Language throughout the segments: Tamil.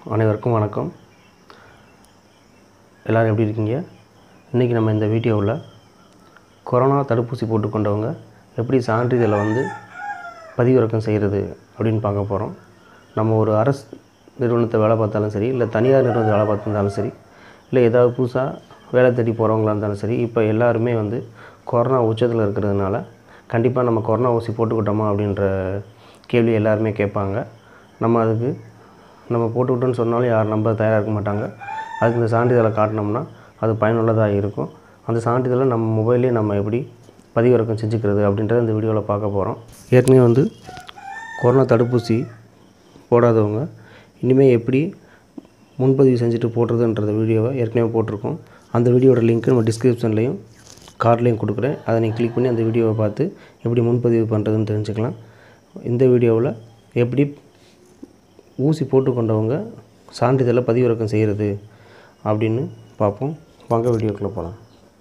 அனைவருக்கும் வணக்கம் எல்லோரும் எப்படி இருக்கீங்க இன்றைக்கி நம்ம இந்த வீடியோவில் கொரோனா தடுப்பூசி போட்டுக்கொண்டவங்க எப்படி சான்றிதழை வந்து பதிவிறக்கம் செய்கிறது அப்படின்னு பார்க்க போகிறோம் நம்ம ஒரு அரசு நிறுவனத்தை வேலை பார்த்தாலும் சரி இல்லை தனியார் நிறுவனத்தை வேலை பார்த்துருந்தாலும் சரி இல்லை ஏதாவது புதுசாக வேலை தேடி போகிறவங்களா இருந்தாலும் சரி இப்போ எல்லாருமே வந்து கொரோனா உச்சத்தில் இருக்கிறதுனால கண்டிப்பாக நம்ம கொரோனா ஊசி போட்டுக்கிட்டோமா அப்படின்ற கேள்வி எல்லாருமே கேட்பாங்க நம்ம அதுக்கு நம்ம போட்டுக்கிட்டோன்னு சொன்னாலும் யாரும் நம்ப தயாராக இருக்க மாட்டாங்க அதுக்கு இந்த சான்றிதழை காட்டினோம்னா அது பயனுள்ளதாக இருக்கும் அந்த சான்றிதழை நம்ம மொபைல்லே நம்ம எப்படி பதிவிறக்கம் செஞ்சுக்கிறது அப்படின்றத இந்த வீடியோவில் பார்க்க போகிறோம் ஏற்கனவே வந்து கொரோனா தடுப்பூசி போடாதவங்க இனிமேல் எப்படி முன்பதிவு செஞ்சுட்டு போடுறதுன்றத வீடியோவை ஏற்கனவே போட்டிருக்கோம் அந்த வீடியோட லிங்க் நம்ம டிஸ்கிரிப்ஷன்லேயும் கார்ட்லேயும் கொடுக்குறேன் அதை நீங்கள் கிளிக் பண்ணி அந்த வீடியோவை பார்த்து எப்படி முன்பதிவு பண்ணுறதுன்னு தெரிஞ்சுக்கலாம் இந்த வீடியோவில் எப்படி ஊசி போட்டுக்கொண்டவங்க சான்றிதழை பதிவிறக்கம் செய்கிறது அப்படின்னு பார்ப்போம் வாங்க வீடியோக்குள்ளே போகலாம்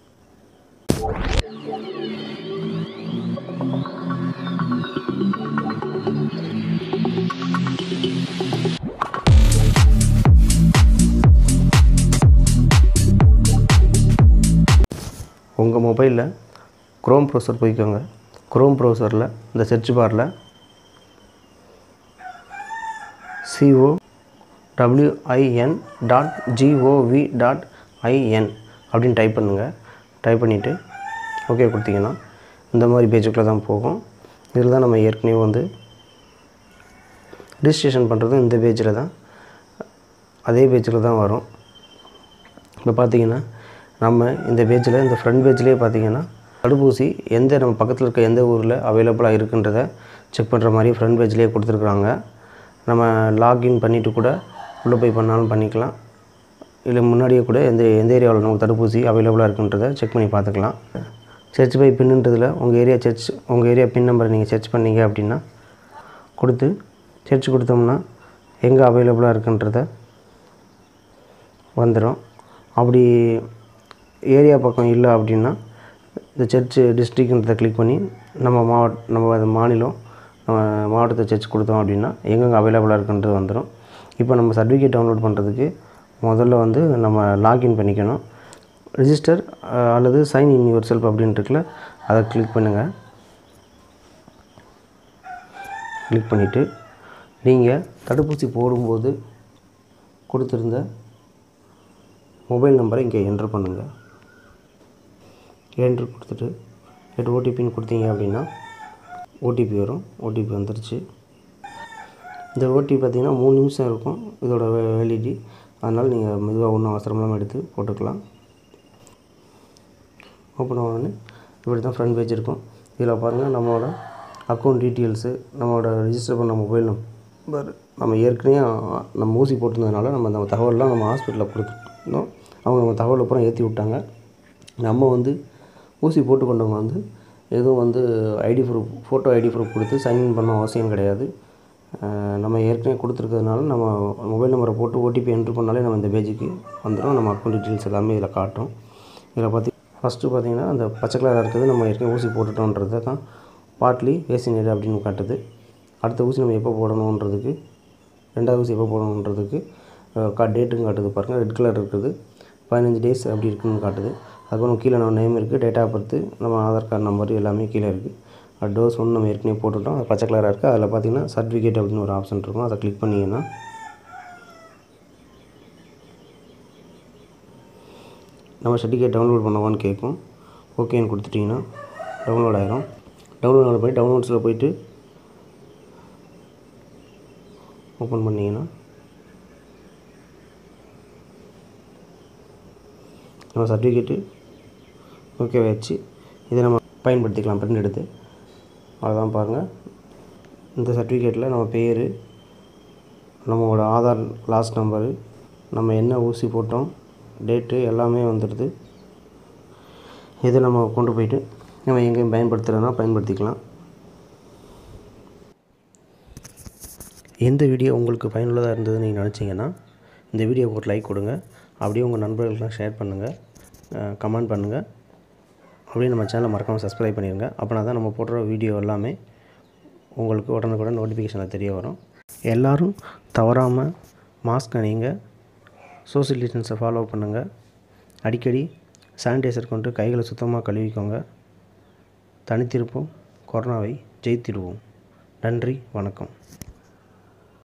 உங்கள் மொபைலில் க்ரோம் ப்ரௌசர் போய்க்கோங்க க்ரோம் ப்ரௌசரில் இந்த செர்ச் பாரில் C O W I N dot G O V dot I N அப்படின்னு டைப் பண்ணுங்கள் டைப் பண்ணிவிட்டு ஓகே கொடுத்தீங்கன்னா இந்த மாதிரி பேஜுக்குள்ளே தான் போகும் இதில் தான் நம்ம ஏற்கனவே வந்து ரிஜிஸ்ட்ரேஷன் பண்ணுறதும் இந்த பேஜில் தான் அதே பேஜில் தான் வரும் இப்போ பார்த்தீங்கன்னா நம்ம இந்த பேஜில் இந்த ஃப்ரண்ட் பேஜ்லேயே பார்த்தீங்கன்னா தடுப்பூசி எந்த நம்ம பக்கத்தில் இருக்க எந்த ஊரில் அவைலபிளாக இருக்குன்றத செக் பண்ணுற மாதிரி ஃப்ரண்ட் பேஜ்லேயே கொடுத்துருக்குறாங்க நம்ம லாக்இன் பண்ணிவிட்டு கூட உள்ளே போய் பண்ணாலும் பண்ணிக்கலாம் இல்லை முன்னாடியே கூட எந்த எந்த ஏரியாவில் நமக்கு தடுப்பூசி அவைலபிளாக இருக்குன்றதை செக் பண்ணி பார்த்துக்கலாம் சர்ச் பை பின்னுன்றதில் உங்கள் ஏரியா சர்ச் உங்கள் ஏரியா பின் நம்பரை நீங்கள் சர்ச் பண்ணீங்க அப்படின்னா கொடுத்து சர்ச் கொடுத்தோம்னா எங்கே அவைலபிளாக இருக்குன்றத வந்துடும் அப்படி ஏரியா பக்கம் இல்லை அப்படின்னா இந்த சர்ச் டிஸ்ட்ரிக்ன்றதை கிளிக் பண்ணி நம்ம மாவட்ட நம்ம அது மாநிலம் நம்ம மாவட்டத்தை சர்ச் கொடுத்தோம் அப்படின்னா எங்கெங்கே அவைலபிளாக இருக்குன்றது வந்துடும் இப்போ நம்ம சர்டிஃபிகேட் டவுன்லோட் பண்ணுறதுக்கு முதல்ல வந்து நம்ம லாக்இன் பண்ணிக்கணும் ரிஜிஸ்டர் அல்லது சைன் இன் யுவர் செல்ஃப் அப்படின்னு இருக்குல்ல அதை கிளிக் பண்ணுங்கள் கிளிக் பண்ணிவிட்டு நீங்கள் தடுப்பூசி போடும்போது கொடுத்துருந்த மொபைல் நம்பரை இங்கே என்ட்ரு பண்ணுங்கள் என்ட்ரு கொடுத்துட்டு எட்டு ஓடிபின்னு கொடுத்தீங்க அப்படின்னா ஓடிபி வரும் ஓடிபி வந்துருச்சு இந்த ஓடிபி பார்த்திங்கன்னா மூணு நிமிஷம் இருக்கும் இதோட வேலிடி அதனால் நீங்கள் மெதுவாக ஒன்றும் அவசரமெல்லாம் எடுத்து போட்டுக்கலாம் ஓப்பன் ஆனோடனே இப்படி தான் ஃப்ரண்ட் பேஜ் இருக்கும் இதில் பாருங்கள் நம்மளோட அக்கௌண்ட் டீட்டெயில்ஸு நம்மளோட ரிஜிஸ்டர் பண்ண மொபைல் நம்பர் நம்ம ஏற்கனவே நம்ம ஊசி போட்டிருந்ததுனால நம்ம அந்த தகவல்லாம் நம்ம ஹாஸ்பிட்டலில் கொடுத்துருந்தோம் அவங்க நம்ம தகவல் அப்புறம் ஏற்றி விட்டாங்க நம்ம வந்து ஊசி போட்டுக்கொண்டவங்க வந்து எதுவும் வந்து ID proof photo ID proof கொடுத்து சைன்இன் பண்ண அவசியம் கிடையாது நம்ம ஏற்கனவே கொடுத்துருக்கிறதுனால நம்ம மொபைல் நம்பரை போட்டு ஓடிபி என்ட்ரு பண்ணாலே நம்ம இந்த பேஜுக்கு வந்துடும் நம்ம அக்கௌண்ட் டீட்டெயில்ஸ் எல்லாமே இதில் காட்டும் இதில் பார்த்தி ஃபஸ்ட்டு பார்த்திங்கன்னா அந்த பச்சை கலராக இருக்கிறது நம்ம ஏற்கனவே ஊசி போட்டுட்டோன்றதை தான் பார்ட்லி வேசினேட் அப்படின்னு காட்டுது அடுத்த ஊசி நம்ம எப்போ போடணுன்றதுக்கு ரெண்டாவது ஊசி எப்போ போடணுன்றதுக்கு கா டேட்டுன்னு காட்டுது பாருங்கள் ரெட் கலர் இருக்குது பதினஞ்சு டேஸ் அப்படி இருக்குன்னு காட்டுது அதுக்கப்புறம் கீழே நம்ம நேம் இருக்குது டேட் ஆஃப் பர்த்து நம்ம ஆதார் கார்டு நம்பர் எல்லாமே கீழே இருக்குது டோஸ் ஒன்று நம்ம ஏற்கனவே போட்டுட்டோம் அது பச்சை கலராக இருக்குது அதில் பார்த்திங்கன்னா சர்டிஃபிகேட் அப்படின்னு ஒரு ஆப்ஷன் இருக்கும் அதை கிளிக் பண்ணிங்கன்னா நம்ம சர்டிஃபிகேட் டவுன்லோட் பண்ணவான்னு கேட்கும் ஓகேன்னு கொடுத்துட்டிங்கன்னா டவுன்லோட் ஆயிரும் டவுன்லோட் போய் டவுன்லோட்ஸில் போயிட்டு ஓப்பன் பண்ணிங்கன்னா நம்ம சர்டிஃபிகேட்டு ஓகே வச்சு இதை நம்ம பயன்படுத்திக்கலாம் பிரிண்ட் எடுத்து அவ்வளோதான் பாருங்கள் இந்த சர்டிஃபிகேட்டில் நம்ம பேர் நம்மளோட ஆதார் லாஸ்ட் நம்பரு நம்ம என்ன ஊசி போட்டோம் டேட்டு எல்லாமே வந்துடுது இதை நம்ம கொண்டு போயிட்டு நம்ம எங்கேயும் பயன்படுத்துகிறோன்னா பயன்படுத்திக்கலாம் எந்த வீடியோ உங்களுக்கு பயனுள்ளதாக இருந்ததுன்னு நீங்கள் நினச்சிங்கன்னா இந்த வீடியோவுக்கு ஒரு லைக் கொடுங்க அப்படியே உங்கள் நண்பர்களுக்கெலாம் ஷேர் பண்ணுங்கள் கமெண்ட் பண்ணுங்கள் அப்படியே நம்ம சேனலை மறக்காமல் சப்ஸ்கிரைப் பண்ணிடுங்க அப்படின்னா தான் நம்ம போடுற வீடியோ எல்லாமே உங்களுக்கு உடனுக்குடன் நோட்டிஃபிகேஷனில் தெரிய வரும் எல்லோரும் தவறாமல் மாஸ்க் அணியுங்க சோஷியல் டிஸ்டன்ஸை ஃபாலோ பண்ணுங்கள் அடிக்கடி சானிடைசர் கொண்டு கைகளை சுத்தமாக கழுவிக்கோங்க தனித்திருப்போம் கொரோனாவை ஜெயித்திடுவோம் நன்றி வணக்கம்